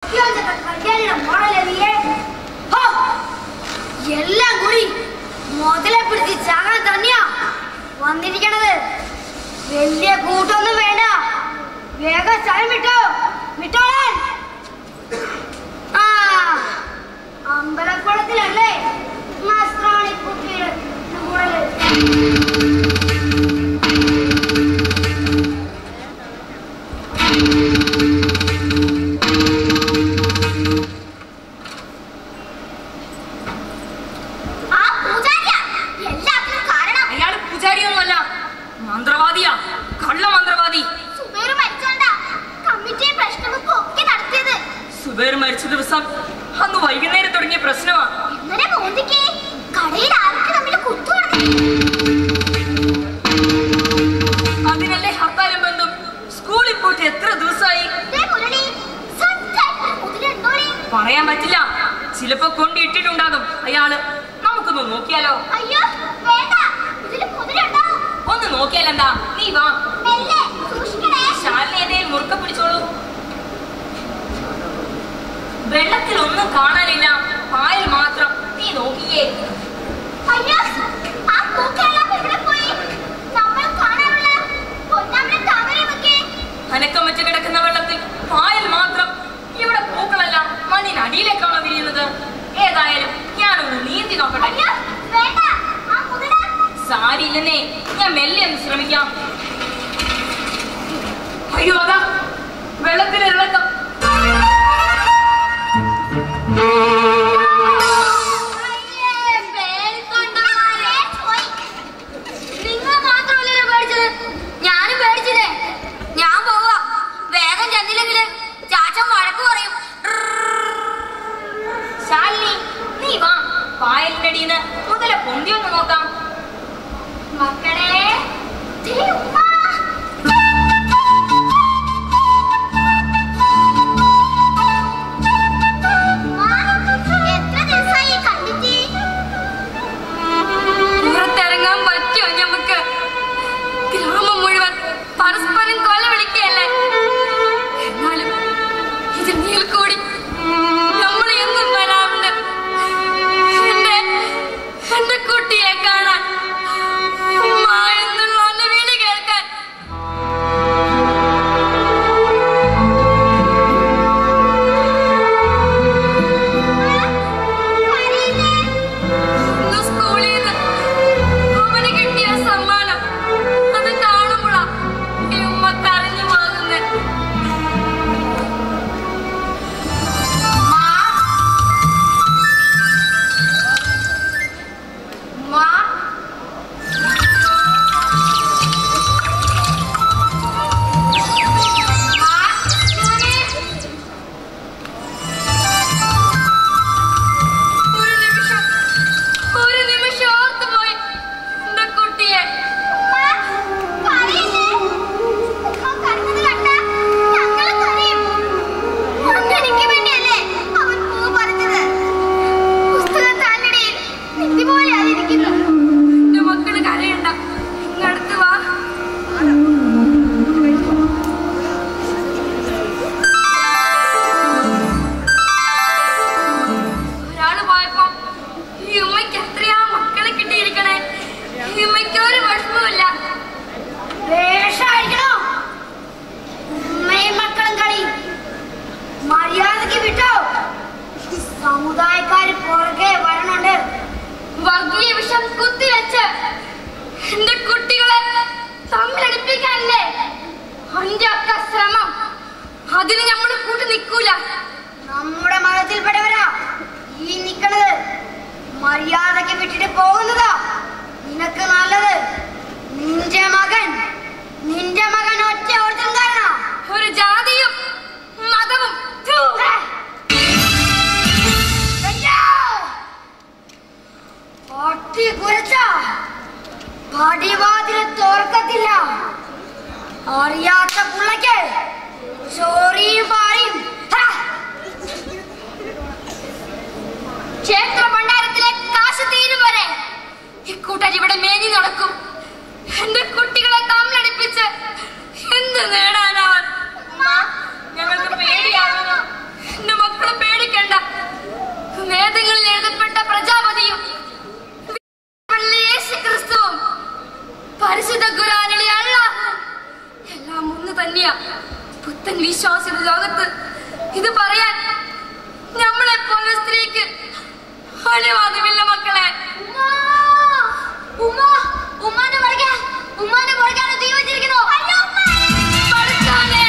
അത്യാവശ്യത്തെ കല്യാണിയുടെ മോഡലെ നീയെ ഹോ, എല്ലാം കൂടി മുതലെ പിടിച്ച് ചാകാൻ തന്നെയാ വന്നിരിക്കണത് വലിയ കൂട്ടൊന്നും വേണ്ട വേഗം സ്ഥലം വിട്ടോ വിട്ടോളാൻ ആ അമ്പലക്കുളത്തിലല്ലേ നസ്രാണി കുട്ടിയുടെ കൂടല് ആ പൂജാരിയാ എല്ലാത്തിനും കാരണം അയാൾ പൂജാരിയൊന്നുമല്ല മന്ത്രവാദിയാ കള്ള മന്ത്രവാദി സുബേർ മരിച്ചോണ്ടാ കമ്മിറ്റിയും പ്രശ്നവും ഒക്കെ നടത്തിയത് സുബേർ മരിച്ച ദിവസം അന്ന് വൈകുന്നേരം തുടങ്ങിയ പ്രശ്നമാ ഇന്നലെ മോന്തിക്ക് കടയിൽ ആർക്ക് തമ്മിൽ കുത്തു അതിനല്ലേ ഹർത്താലും ബന്ധം സ്കൂളിൽ പോയിട്ട് എത്ര ദിവസമായി മുരളി സത്യമായിട്ട് മുതലുണ്ടോടി പറയാൻ പറ്റില്ല ചിലപ്പോ കൊണ്ടിട്ടിട്ടുണ്ടാകും അയാള് നമുക്കൊന്ന് നോക്കിയാലോ അയ്യോ വേണ്ട ഇതിൽ മുതലുണ്ടോ ഒന്ന് നോക്കിയാലെന്താ നീ വാ മെല്ലെ സൂക്ഷിക്കണേ ശാലിനി ഏതേലും മുറുക്ക പിടിച്ചോളൂ വെള്ളത്തിൽ ഒന്നും കാണാനില്ല പായൽ മാത്രം നീ നോക്കിയേ അയ്യോ ആ പൂക്കളെല്ലാം എവിടെ പോയി നമ്മൾ കാണാനുള്ള പൊന്നാമനെ താമരയുമൊക്കെ അനക്കം വെച്ച് കിടക്കുന്ന വെള്ളത്തിൽ പായൽ മാത്രം ഇവിടെ പൂക്കളല്ല മണ്ണിനടിയിലേക്കാണോ വിരിയുന്നത് ഏതായാലും ഞാനൊന്ന് നീന്തി നോക്കട്ടെ അയ്യോ വേണ്ട ആ മുതല സാരിയില്ലെന്നേ ഞാൻ മെല്ലെ ഒന്ന് ശ്രമിക്കാം അയ്യോ അതാ വെള്ളത്തിലെ ഇളക്കം നിങ്ങൾ മാത്രമല്ലല്ലോ പേടിച്ചത് ഞാനും പേടിച്ചില്ലേ ഞാൻ പോവാ വേഗം ചെന്നില്ലെങ്കില് ചാച്ചൻ വഴക്ക് പറയും ശാലിനി നീ വാ പായലിന്റെ അടിയിൽ നിന്ന് മുതല പൊന്തി ഒന്ന് നോക്കാം മക്കളെ ദേ ഉമ്മ. ഉമ്മ, എത്ര ദിവസായി കണ്ടിട്ട് പുറത്തിറങ്ങാൻ പറ്റുമോ ഞമ്മക്ക് ഗ്രാമം മുഴുവൻ പരസ്പരം കൊല വിളിക്കുകയല്ലേ എന്നാലും ഇതിൽ നീൽ കൂടി നമ്മൾ എന്നും വരാറുണ്ട് എന്റെ എന്റെ കുട്ടിയെ കാണാൻ ഉമ്മ എന്നുള്ള ഒന്ന് വിളി കേൾക്കാൻ കരയില്ലേ? ഇന്ന് സ്കൂളിൽ നിന്ന് അവന് കിട്ടിയ സമ്മാനം അത് കാണുമ്പോഴാ ഈ ഉമ്മ കരഞ്ഞു പോകുന്നത് ഒരു നിമിഷം ഒരു നിമിഷം ഓർത്തുപോയി എന്റെ കുട്ടിയെ ഉമ്മ, കരയില്ലേ? ഉമ്മ കരഞ്ഞത് കണ്ടാ ഞങ്ങളും കരയും. ഒന്നെനിക്ക് വേണ്ടിയല്ലേ അവൻ പൂ പറിച്ചത്. പുസ്തകം താനിടയിൽ നിധി പോലെയായിരിക്കുന്നു. എന്റെ മക്കള് കരയണ്ട ഇങ്ങടുത്ത് വാ ഒരാള് പോയപ്പോ ഈ ഉമ്മയ്ക്ക് എത്രയാ മക്കളെ കിട്ടിയിരിക്കണേ ഈ ഉമ്മയ്ക്ക് ഒരു വിഷമമില്ല വേഷായിരിക്കണോ ഉമ്മയും മക്കളും കളി മര്യാദക്ക് വിട്ടോ സമുദായക്കാര് പുറകെ വരണുണ്ട് വർഗീയ വിഷം കുത്തിവെച്ച് എന്റെ കുട്ടികളെ തമ്മിലടിപ്പിക്കാനല്ലേ അതിന്റെ ഒക്കെ ശ്രമം അതിന് നമ്മൾ കൂട്ടി നിൽക്കൂല നമ്മുടെ മതത്തിൽപ്പെട്ടവരാ ഈ നിക്കണത് മര്യാദക്ക് വിട്ടിട്ട് പോകുന്നതാ നിനക്ക് നല്ലത് നിന്റെ മകൻ നിന്റെ മകൻ ഒറ്റ ഓർത്തും കാരണം ഒരു ജാതിയും മതവും ഥു. പട്ടി കുരച്ച പടിവാതിൽ തോർക്കത്തില്ല അറിയാത്ത പുള്ളയ്ക്ക് ചോറിയും പാറിയും ഹാ! ക്ഷേത്ര ഭണ്ഡാരത്തിലെ കാശ് തീരും വരെ ഇക്കൂട്ടർ ഇവിടെ മേഞ്ഞു നടക്കും എന്റെ കുട്ടികളെ തമ്മിലടിപ്പിച്ച് എന്ത് നേടാനാവൻ ഞങ്ങൾക്ക് പേടിയാവുന്നു എന്റെ ഇത് പറയാൻ നമ്മളെ പോലെ സ്ത്രീക്ക് അനുവാദമില്ല മക്കളെ ഉമ്മ ഉമ്മാന്റെ പുറകെ ഉമ്മാന്റെ പുറകെയാണ് തീ വെച്ചിരിക്കുന്നു അയ്യോ പഠിച്ചാലേ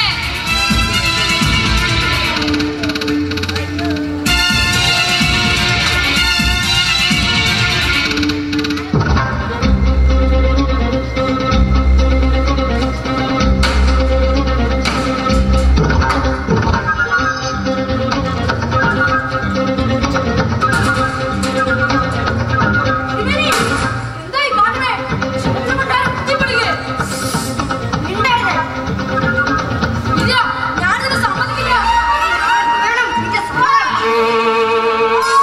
എന്തായി കാണുന്നേ ശബ്ദമുണ്ടായ കുത്തിപ്പൊളിക്ക് മിണ്ടരുത്. ഇല്ല ഞാനിത് സമ്മതിക്കില്ല വേണം നിന്റെ സമ്മതം.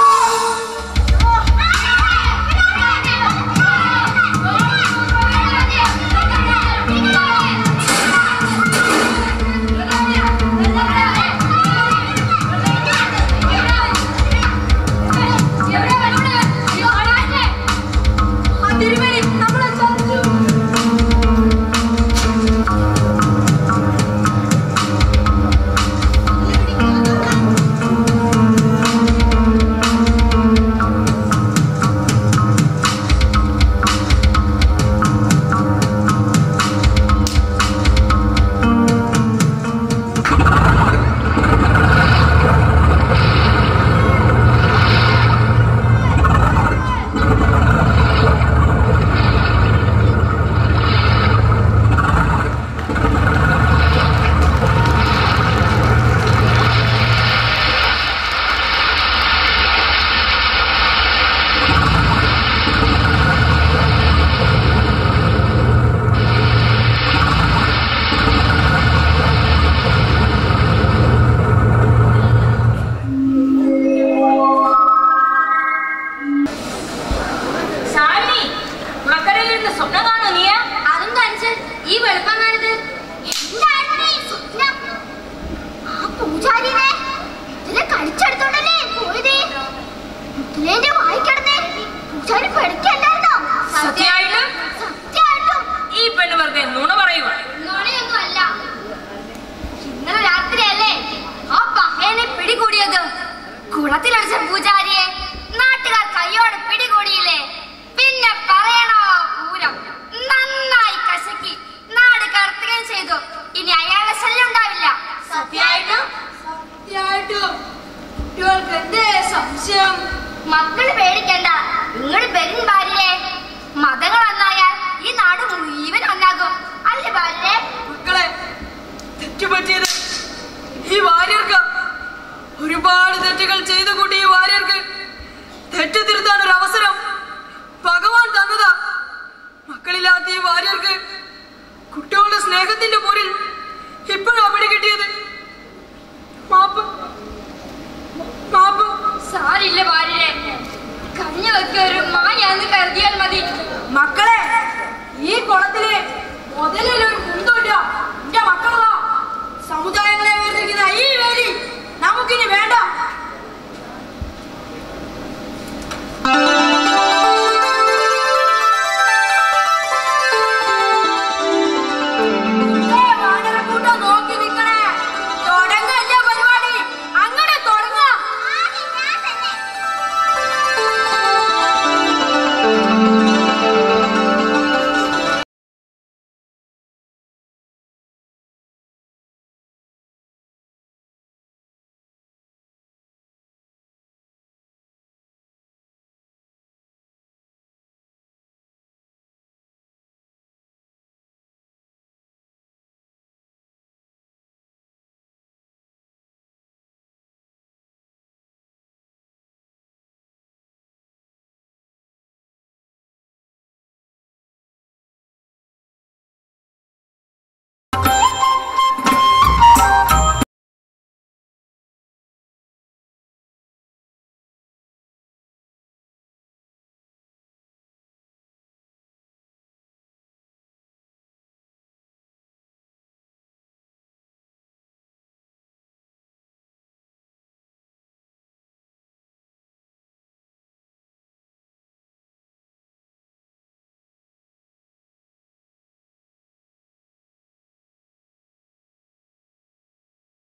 തിരുമേനി നമ്മളെ ചതിച്ചു ശാലിനി കുളക്കരയിൽ ഇരുന്ന് സ്വപ്നം കാണോ നീ അതെന്താ അനുജൻ ഈ വെളുപ്പങ്ങാനത് എന്താണ് ഈ സ്വപ്നം ആ പൂജാരിനെ ഇതിലെ കളിച്ചെടുത്തോണ്ടല്ലേ പോയത് മുത്തിലേന്റെ വായിക്കിടന്നേ പൂജാരി പഠിക്കല്ലായിരുന്നോ സത്യമായിട്ടും സത്യമായിട്ടും ഈ പെണ്ണ് വെറുതെ നുണ പറയുക നുണയൊന്നും അല്ല ഇന്നലെ രാത്രിയല്ലേ ആ പഹേനെ പിടികൂടിയത് കുളത്തിലടിച്ച പൂജാരിയെ നാട്ടുകാർ കയ്യോടെ പിടികൂടിയില്ലേ പിന്നെ പറയണോ പൂരം നന്നായി കശക്കി നാട് കർത്തുകയും ചെയ്തു ഇനി അയാളെ ശല്യം ഉണ്ടാവില്ല സത്യമായിട്ടും സത്യമായിട്ടും കുട്ടികൾക്ക് എന്തേ സംശയം മക്കള് പേടിക്കണ്ട നിങ്ങൾ വരും ഭാര്യയെ മതങ്ങൾ ഒന്നായാൽ ഈ നാട് മുഴുവൻ ഒന്നാകും അല്ലേ ഭാര്യയെ മക്കളെ തെറ്റുപറ്റിയത് ഈ വാര്യർക്ക് ഒരുപാട് തെറ്റുകൾ ചെയ്തു കൂട്ടി ഈ വാര്യർക്ക് തെറ്റ് തിരുത്താൻ ഒരു അവസരം ഭഗവാൻ തന്നതാ മക്കളില്ലാത്ത ഈ വാര്യർക്ക് കുട്ടികളുടെ സ്നേഹത്തിന്റെ പോരിൽ